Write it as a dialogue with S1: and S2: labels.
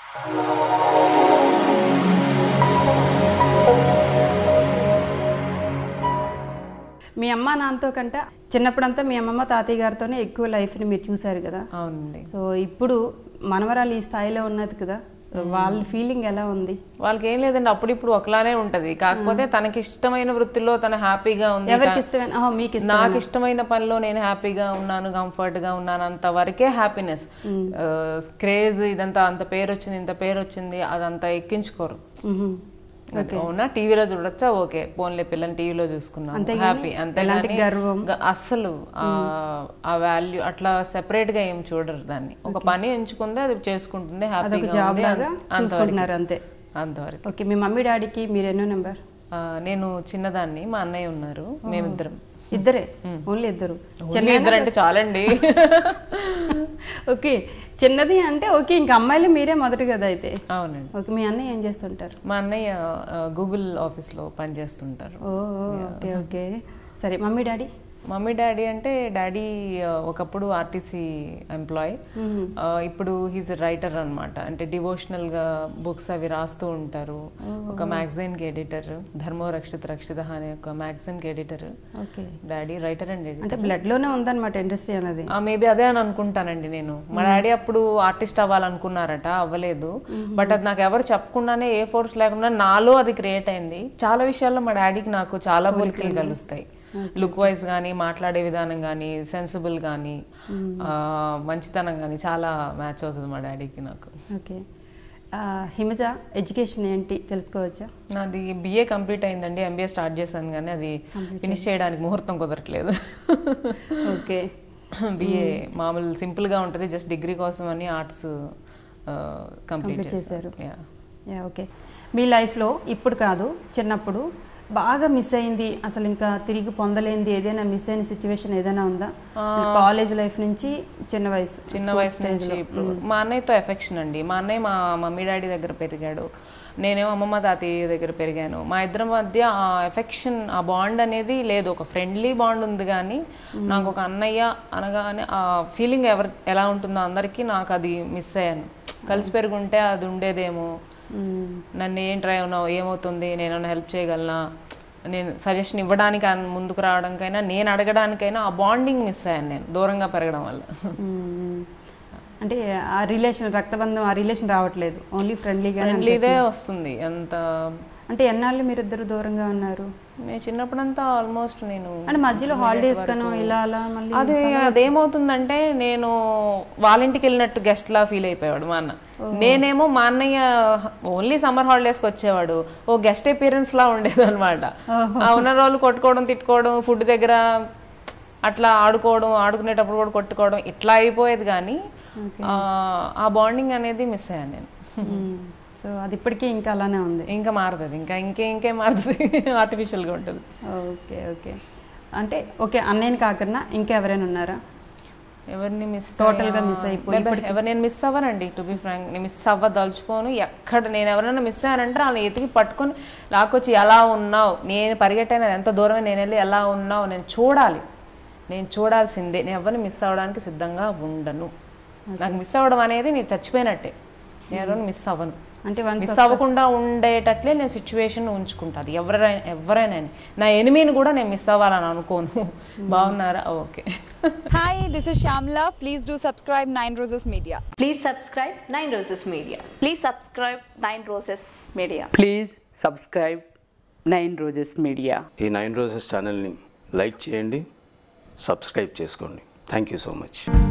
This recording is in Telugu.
S1: మీ అమ్మ నాన్నతో కంటే చిన్నప్పుడంతా మీ అమ్మమ్మ తాతయ్య గారితోనే ఎక్కువ లైఫ్ని మీరు చూశారు కదా
S2: అవునండి
S1: సో ఇప్పుడు మనవరాలు ఈ స్థాయిలో ఉన్నది కదా వాళ్ళ ఫీలింగ్ ఎలా ఉంది
S2: వాళ్ళకి ఏం లేదండి అప్పుడిప్పుడు ఒకలానే ఉంటది కాకపోతే తనకి ఇష్టమైన వృత్తిలో తను హ్యాపీగా ఉంది
S1: ఎవరికి ఇష్టమైన ఆహా, మీకు ఇష్టం
S2: నాకు ఇష్టమైన పనిలో నేను హ్యాపీగా ఉన్నాను కంఫర్ట్ గా ఉన్నాను అంత వరకే హ్యాపీనెస్ క్రేజ్ ఇదంతా అంత పేరు వచ్చింది ఇంత పేరు వచ్చింది అదంతా ఎక్కించుకోరు
S1: మ్హూ.
S2: అది అవునా టీవీలో చూడొచ్చా ఓకే పోన్లే పిల్లని టీవీలో చూసుకున్నాం హ్యాపీ అంతేగాని
S1: గర్వం?
S2: గ- అస్సలు ఆ- ఆ వాల్యూ అట్లా సెపరేట్ గా ఏం చూడరు దాన్ని ఒక పని ఎంచుకుంది అది చేసుకుంటుంది హ్యాపీగా
S1: జాబ్
S2: ఉంది
S1: లాగా
S2: అంత- అంతవరకు
S1: చూసుకుంటున్నారు అంతే
S2: అంతవరకు
S1: ఓకే మీ మమ్మీ డాడీకి మీరు ఎన్నో నెంబర్
S2: ఆ, నేను చిన్నదాన్ని మా అన్నయ్య ఉన్నారు మేమిద్దరం
S1: ఇద్దరే ఓన్లీ ఇద్దరు
S2: చిన్న ఇద్దరు అంటే చాలండి
S1: ఓకే చిన్నది అంటే ఓకే ఇంక అమ్మాయిలు మీరే మొదటి కదా అయితే
S2: అవునండి
S1: ఓకే మీ అన్నయ్య ఏం చేస్తుంటారు
S2: మా అన్నయ్య ఆ, గూగుల్ ఆఫీస్ లో పనిచేస్తుంటారు
S1: ఓ ఓ, ఓకే ఓకే సరే మమ్మీ డాడీ
S2: మమ్మీ డాడీ అంటే డాడీ ఆ, ఒకప్పుడు ఆర్టీసీ ఎంప్లాయ్ ఇప్పుడు హీస్ రైటర్ అన్నమాట అంటే డివోషనల్ గా బుక్స్ అవి రాస్తూ ఉంటారు ఒక మ్యాగజైన్ కి ఎడిటర్ ధర్మో రక్షిత రక్షిత అనే ఒక మ్యాగజైన్ కి editor
S1: okay
S2: daddy writer and editor
S1: అంటే బ్లడ్ లోనే ఉందన్నమాట ఇండస్ట్రీ అనేది
S2: మేబీ అదే అని అనుకుంటానండి నేను మా డాడీ అప్పుడు ఆర్టిస్ట్ అవ్వాలనుకున్నారట అవ్వలేదు బట్ అది నాకు ఎవరు చెప్పకుండానే ఏ ఫోర్స్ లేకుండా నాలో అది క్రియేట్ అయింది చాలా విషయాల్లో మా డాడీకి నాకు చాలా పోలికలు కలుస్తాయి లుక్ వైజ్ కానీ మాట్లాడే విధానం కానీ సెన్సిబుల్ కానీ మంచితనం కానీ చాలా మ్యాచ్ అవుతుంది మా డాడీకి నాకు
S1: ఓకే ఆ, హిమజ ఎడ్యుకేషన్ ఏంటి తెలుసుకోవచ్చా
S2: నాది బిఏ కంప్లీట్ అయిందండి ఎంబీఏ స్టార్ట్ చేశాను కానీ అది ఫినిష్ చేయడానికి ముహూర్తం కుదరట్లేదు
S1: ఓకే
S2: బిఏ మామూలు సింపుల్ గా ఉంటుంది జస్ట్ డిగ్రీ కోసం అని ఆర్ట్స్ కంప్లీట్
S1: Complete
S2: చేశారు Yeah.
S1: యా ఓకే మీ లైఫ్లో ఇప్పుడు కాదు చిన్నప్పుడు బాగా మిస్ అయింది అసలు ఇంకా తిరిగి పొందలేంది ఏదైనా మిస్ అయిన సిచ్యువేషన్ ఏదైనా ఉందా కాలేజ్ లైఫ్ నుంచి చిన్న వయసు
S2: చిన్న వయసు నుంచి ఇప్పుడు మా అన్నయ్యతో ఎఫెక్షన్ అండి మా అన్నయ్య మా మమ్మీ డాడీ దగ్గర పెరిగాడు నేనేమో అమ్మమ్మ తాతయ్య దగ్గర పెరిగాను మా ఇద్దరి మధ్య ఆ ఎఫెక్షన్ ఆ బాండ్ అనేది లేదు ఒక ఫ్రెండ్లీ బాండ్ ఉంది కానీ నాకు ఒక అన్నయ్య అనగానే ఆ ఫీలింగ్ ఎవరు ఎలా ఉంటుందో అందరికీ నాకు అది మిస్ అయ్యాను కలిసి పెరుగుంటే అది ఉండేదేమో
S1: మ్మ్.
S2: నన్ను ఏం ట్రై ఉన్నావు ఏమవుతుంది నేను హెల్ప్ చేయగలనా నేను సజెషన్ ఇవ్వడానికి అన్- ముందుకు రావడానికైనా నేను అడగడానికైనా ఆ బాండింగ్ మిస్ అయ్యాను నేను దూరంగా పెరగడం వల్ల
S1: మ్మ్. అంటే ఆ రిలేషన్ రక్తబంధం ఆ రిలేషన్ రావట్లేదు ఓన్లీ ఫ్రెండ్లీగానే
S2: ఫ్రెండ్లీదే వస్తుంది ఎంత
S1: అంటే ఎన్నాళ్ళు మీరిద్దరు దూరంగా ఉన్నారు
S2: నేను చిన్నప్పుడంతా ఆల్మోస్ట్ నేను
S1: అంటే మధ్యలో హాలిడేస్ కనో ఇలా అలా మళ్ళీ
S2: అది అదేమవుతుందంటే నేను వాళ్ళ ఇంటికి వెళ్ళినట్టు గెస్ట్ లా ఫీల్ అయిపోయాడు మా అన్న నేనేమో మా అన్నయ్య ఓన్లీ సమ్మర్ హాలిడేస్కి వచ్చేవాడు ఓ గెస్ట్ అపీరెన్స్ లా ఉండేది అనమాట ఆ ఉన్న రోజులు కొట్టుకోవడం తిట్టుకోవడం ఫుడ్ దగ్గర అట్లా ఆడుకోవడం ఆడుకునేటప్పుడు కూడా కొట్టుకోవడం ఇట్లా అయిపోయేది కానీ ఆ, ఆ బాండింగ్ అనేది మిస్ అయ్యాను నేను
S1: సో అది ఇప్పటికీ ఇంకా అలానే ఉంది
S2: ఇంకా మారుతుంది ఇంకా ఇంకే ఇంకే మారుతుంది ఆర్టిఫిషియల్గా ఉంటుంది
S1: ఓకే ఓకే అంటే ఓకే అన్నయ్యని కాకుండా ఇంకెవరైనా ఉన్నారా
S2: ఎవరిని మిస్
S1: Total గా miss అయిపోయి
S2: ఎవరు నేను మిస్ అవ్వనండి టు బి ఫ్రాంక్ నేను మిస్ అవ్వదలుచుకోను ఎక్కడ నేను ఎవరైనా మిస్ అయ్యానంటే వాళ్ళని ఎతికి పట్టుకొని లాక్కొచ్చి ఎలా ఉన్నావు నేను పరిగెట్టాను ఎంత దూరమే నేను వెళ్ళి ఎలా ఉన్నావు నేను చూడాలి నేను చూడాల్సిందే నేను ఎవరిని మిస్ అవ్వడానికి సిద్ధంగా ఉండను నాకు మిస్ అవ్వడం అనేది నేను చచ్చిపోయినట్టే నేను ఎవరిని మిస్ అవ్వను
S1: అంటే వన్
S2: మిస్ అవ్వకుండా ఉండేటట్లే నేను సిచ్యువేషన్ ఉంచుకుంటాను ఎవరైనా ఎవరైనా నా ఎనిమిని కూడా నేను మిస్ అవ్వాలని అనుకోను బాగున్నారా okay
S3: Hi, this is Shamla. Please do subscribe Nine Roses Media.
S4: Please subscribe Nine Roses Media. Please subscribe Nine Roses Media.
S5: Please subscribe Nine Roses Media
S6: ఈ నైన్ రోజెస్ ఛానల్ని లైక్ చేయండి సబ్స్క్రైబ్ చేసుకోండి థ్యాంక్ యూ సో మచ్